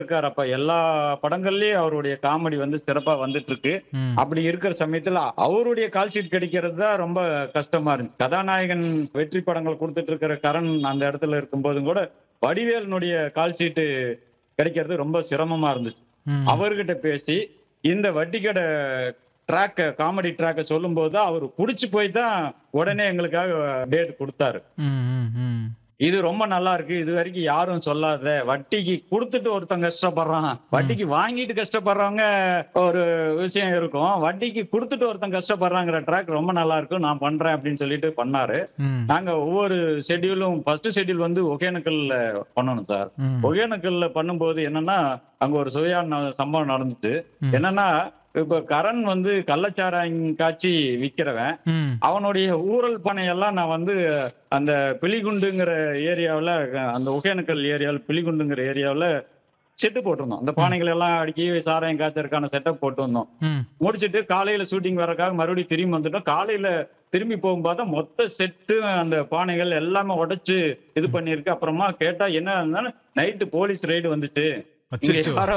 இருக்காரு அப்ப எல்லா படங்கள்லயும் அவருடைய காமெடி வந்து சிறப்பா வந்துட்டு இருக்கு ம். அப்படி இருக்கிற சமயத்துல அவருடைய கால் ஷீட் கிடைக்கிறது தான் ரொம்ப கஷ்டமா இருந்துச்சு கதாநாயகன் வெற்றி படங்கள் கொடுத்துட்டு இருக்கிற கரண் அந்த இடத்துல இருக்கும்போதும் கூட வடிவேலனுடைய கால் ஷீட்டு கிடைக்கிறது ரொம்ப சிரமமா இருந்துச்சு ம். அவர்கிட்ட பேசி இந்த வட்டிக்கடை ட்ராக்க காமெடி ட்ராக்க சொல்லும் போது அவர் புடிச்சு போய் தான் உடனே எங்களுக்காக டேட் கொடுத்தாரு ம், ம், ம். இது ரொம்ப நல்லா இருக்கு இது வரைக்கும் யாரும் சொல்லாத வட்டிக்கு கொடுத்துட்டு ஒருத்தன் கஷ்டப்படுறான் வட்டிக்கு வாங்கிட்டு கஷ்டப்படுறவங்க ஒரு விஷயம் இருக்கும் வட்டிக்கு கொடுத்துட்டு ஒருத்தன் கஷ்டப்படுறாங்கிற ட்ராக் ரொம்ப நல்லா இருக்கும் நான் பண்றேன் அப்படின்னு சொல்லிட்டு பண்ணாரு ம். நாங்க ஒவ்வொரு ஷெட்யூலும் ஃபர்ஸ்ட் ஷெட்யூல் வந்து ஒகேனக்கல்ல பண்ணணும் சார் ம். ஒகேனக்கல்ல பண்ணும்போது என்னன்னா அங்க ஒரு சுயான சம்பவம் நடந்துச்சு ம். என்னன்னா இப்ப கரண் வந்து கள்ளச்சாராயம் காய்ச்சி விக்கிறவன் ம். அவனுடைய ஊரல் பனையெல்லாம் நான் வந்து அந்த பிலிகுண்டுங்கிற ஏரியாவுல அந்த ஒகேனக்கல் ஏரியாவில் பிலிகுண்டுங்கிற ஏரியாவுல செட்டு போட்டிருந்தோம் அந்த பானைகள் எல்லாம் அடுக்கி சாராயம் காய்ச்சறதுக்கான செட்டப் போட்டு வந்தோம் ம். முடிச்சிட்டு காலையில ஷூட்டிங் வரக்காக மறுபடியும் திரும்பி வந்துட்டோம் காலையில திரும்பி போகும்போது மொத்த செட்டு அந்த பானைகள் எல்லாமே உடைச்சு இது பண்ணிருக்கு அப்புறமா கேட்டா என்ன இருந்தாலும் நைட்டு போலீஸ் ரைடு வந்துச்சு இங்க அச்சச்சோ. யாரோ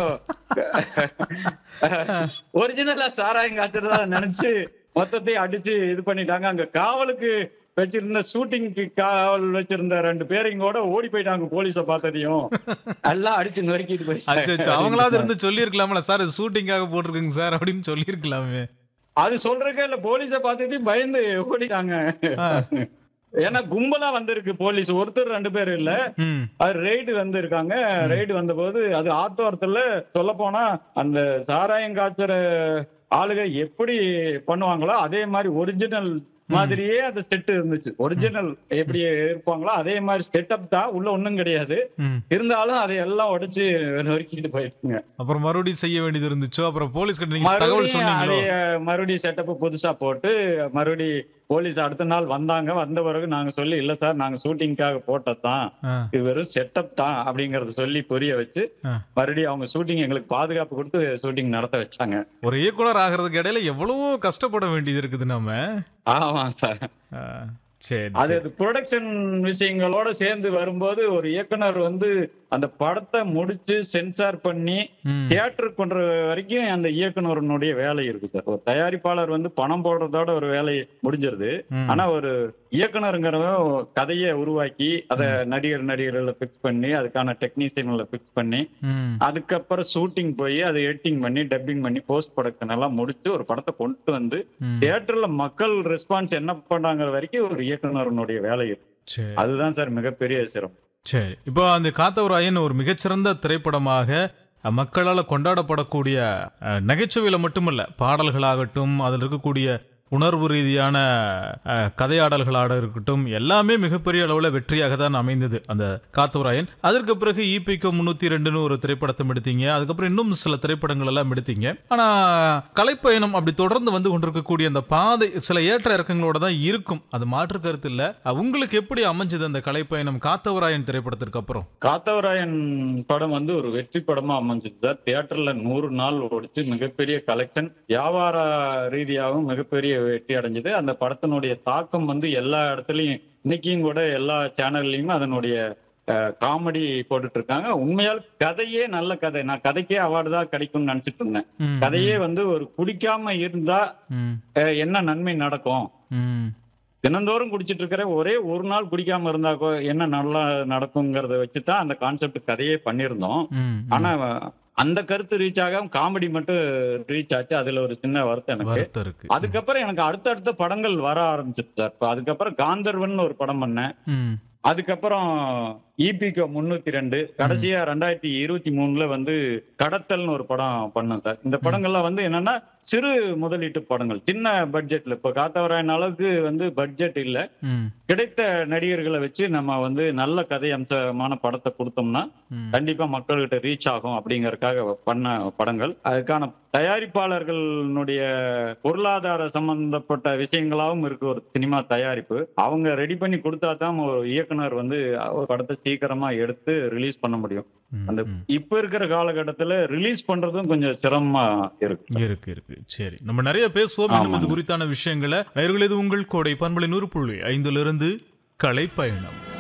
ஒரிஜினலா சாராயம் காய்ச்சறதா நினைச்சு மொத்தத்தையும் அடிச்சு இது பண்ணிட்டாங்க அங்க காவலுக்கு வச்சிருந்த ஷூட்டிங்க்கு காவல் வச்சிருந்த ரெண்டு பேரையும் கூட ஓடி போயிட்டாங்க போலீஸ பார்த்ததையும் எல்லாம் அடிச்சு நொறுக்கிட்டு அச்சச்சோ, போயிட்டாங்க அவங்களாவது இருந்து சொல்லியிருக்கலாம்ல சார் இது ஷூட்டிங்காக போட்டிருக்குங்க சார் அப்படின்னு சொல்லியிருக்கலாமே அது சொல்றதுக்கே இல்ல போலீஸ பார்த்துட்டு பயந்து ஓடிட்டாங்க ஆ. ஏன்னா கும்பலா வந்திருக்கு போலீஸ் ஒருத்தர் ரெண்டு பேர் இல்ல ம். அது ரெய்டு வந்திருக்காங்க ரெய்டு வந்தபோது அது ஆத்தோரத்துல சொல்ல போனா அந்த சாராயம் காய்ச்சற ஆளுக எப்படி பண்ணுவாங்களோ அதே மாதிரி ஒரிஜினல் மாதிரியே அந்த செட்டு இருந்துச்சு ஒரிஜினல் எப்படி இருப்பாங்களோ அதே மாதிரி செட்டப் தான் உள்ள ஒண்ணும் கிடையாது ம். இருந்தாலும் அதை எல்லாம் உடைச்சு நொறுக்கிட்டு போயிட்டுங்க அப்புறம் மறுபடியும் செய்ய வேண்டியது இருந்துச்சோ அப்புறம் போலீஸ் கிட்ட நீங்க தகவல் மறுபடியும் சொன்னீங்களோ அதைய மறுபடியும் செட்டப் புதுசா போட்டு மறுபடி போலீஸ் அடுத்த நாள் வந்தாங்க வந்த பிறகு நாங்க சொல்லி இல்ல சார் நாங்க ஷூட்டிங்காக போட்டதுதான் ஆ. இது வெறும் செட்டப் தான் அப்படிங்கறத சொல்லி புரிய வச்சு ஆ. மறுபடியும் அவங்க ஷூட்டிங் எங்களுக்கு பாதுகாப்பு கொடுத்து ஷூட்டிங் நடத்த வச்சாங்க ஒரு இயக்குனர் ஆகிறதுக்கு இடையில எவ்வளவோ கஷ்டப்பட வேண்டியது இருக்குது நம்ம ஆமா சார் ஆ, சரி அது சரி. ப்ரொடக்ஷன் விஷயங்களோட சேர்ந்து வரும்போது ஒரு இயக்குனர் வந்து அந்த படத்தை முடிச்சு சென்சார் பண்ணி ம். தியேட்டருக்கு கொண்டு வரைக்கும் அந்த இயக்குனருடைய வேலை இருக்கு சார் ஒரு தயாரிப்பாளர் வந்து பணம் போடுறதோட ஒரு வேலை முடிஞ்சிருது ம். ஆனா ஒரு இயக்குனருங்கிறவன் கதையை உருவாக்கி அதை நடிகர் நடிகர்களை பிக்ஸ் பண்ணி அதுக்கான டெக்னீசியன்களை பிக்ஸ் பண்ணி ம். அதுக்கப்புறம் ஷூட்டிங் போய் அதை எடிட்டிங் பண்ணி டப்பிங் பண்ணி போஸ்ட் ப்ரொடக்ஷன் எல்லாம் முடிச்சு ஒரு படத்தை கொண்டு வந்து ம். தியேட்டர்ல மக்கள் ரெஸ்பான்ஸ் என்ன பண்றாங்க வரைக்கும் ஒரு இயக்குனருடைய வேலை இருக்கு சரி அதுதான் சார் மிகப்பெரிய சிரமம் சரி இப்போ அந்த காத்தவராயன் ஒரு மிகச்சிறந்த திரைப்படமாக அஹ், மக்களால் கொண்டாடப்படக்கூடிய அஹ், நகைச்சுவையில மட்டுமல்ல பாடல்களாகட்டும் அதில் இருக்கக்கூடிய உணர்வு ரீதியான அஹ், கதையாடல்களாக இருக்கட்டும் எல்லாமே மிகப்பெரிய அளவில் வெற்றியாக தான் அமைந்தது அந்த காத்தவராயன் அதற்கு பிறகு ஈபிகோ முன்னூத்தி ரெண்டுன்னு ஒரு திரைப்படத்தை எடுத்தீங்க அதுக்கப்புறம் இன்னும் சில திரைப்படங்கள் எல்லாம் எடுத்தீங்க ஆனா கலைப்பயணம் அப்படி தொடர்ந்து வந்து கொண்டிருக்கக்கூடிய அந்த பாதை சில ஏற்ற இறக்கங்களோட தான் இருக்கும் அது மாற்று கருத்து இல்ல அஹ், உங்களுக்கு எப்படி அமைஞ்சது அந்த கலைப்பயணம் காத்தவராயன் திரைப்படத்திற்கு அப்புறம் காத்தவராயன் படம் வந்து ஒரு வெற்றி படமா அமைஞ்சது சார் தியேட்டர்ல நூறு நாள் ஓடிச்சு மிகப்பெரிய கலெக்ஷன் வியாபார ரீதியாகவும் மிகப்பெரிய வெற்றி அடைஞ்சது அந்த படத்தினுடைய தாக்கம் வந்து எல்லா இடத்துலயும் இன்னைக்கும் கூட எல்லா சேனல்லையும் அதனுடைய காமெடி போட்டுட்டு இருக்காங்க உண்மையால் கதையே நல்ல கதை நான் கதைக்கே அவார்டு தான் கிடைக்கும்னு நினைச்சிட்டு இருந்தேன் ம், கதையே வந்து ஒரு குடிக்காம இருந்தா ம், அஹ், என்ன நன்மை நடக்கும் ம், தினந்தோறும் குடிச்சிட்டு இருக்கிற ஒரே ஒரு நாள் குடிக்காம இருந்தா கொ- என்ன நல்லா நடக்குங்கிறத வச்சுதான் அந்த கான்செப்ட் கதையே பண்ணியிருந்தோம் ம், ஆனா அந்த கருத்து ரீச் ஆகாம காமெடி மட்டும் ரீச் ஆச்சு அதுல ஒரு சின்ன வருத்தம் எனக்கு வருத்தம் இருக்கு அதுக்கப்புறம் எனக்கு அடுத்தடுத்த படங்கள் வர ஆரம்பிச்சிச்சு சார் இப்ப அதுக்கப்புறம் காந்தர்வன் ஒரு படம் பண்ணேன் ம், அதுக்கப்புறம் இபிகோ முன்னூத்தி ரெண்டு கடைசியா ரெண்டாயிரத்தி இருபத்தி மூணுல வந்து கடத்தல்னு ஒரு படம் பண்ணோம் சார் இந்த படங்கள்லாம் வந்து என்னன்னா சிறு முதலீட்டு படங்கள் சின்ன பட்ஜெட்ல இப்ப காத்தவராயன் அளவுக்கு வந்து பட்ஜெட் இல்ல ம், கிடைத்த நடிகர்களை வச்சு நம்ம வந்து நல்ல கதை அம்சமான படத்தை கொடுத்தோம்னா ம். கண்டிப்பா மக்கள்கிட்ட ரீச் ஆகும் அப்படிங்கறதுக்காக பண்ண படங்கள் அதுக்கான தயாரிப்பாளர்களுடைய பொருளாதார சம்பந்தப்பட்ட விஷயங்களாவும் இருக்கு ஒரு சினிமா தயாரிப்பு அவங்க ரெடி பண்ணி கொடுத்தா தான் ஒரு இயக்குனர் வந்து ஒரு படத்தை சீக்கிரமா எடுத்து ரிலீஸ் பண்ண முடியும் ம், அந்த ம். இப்ப இருக்கிற காலகட்டத்துல ரிலீஸ் பண்றதும் கொஞ்சம் சிரமமா இருக்கு இருக்கு இருக்கு சரி நம்ம நிறைய பேசுவோம் இன்னும் இது ஆமாங்க. குறித்தான விஷயங்களை நேயர்களே, இது உங்கள் கோடை பண்பலை நூறு புள்ளி ஐந்துல இருந்து கலைப்பயணம்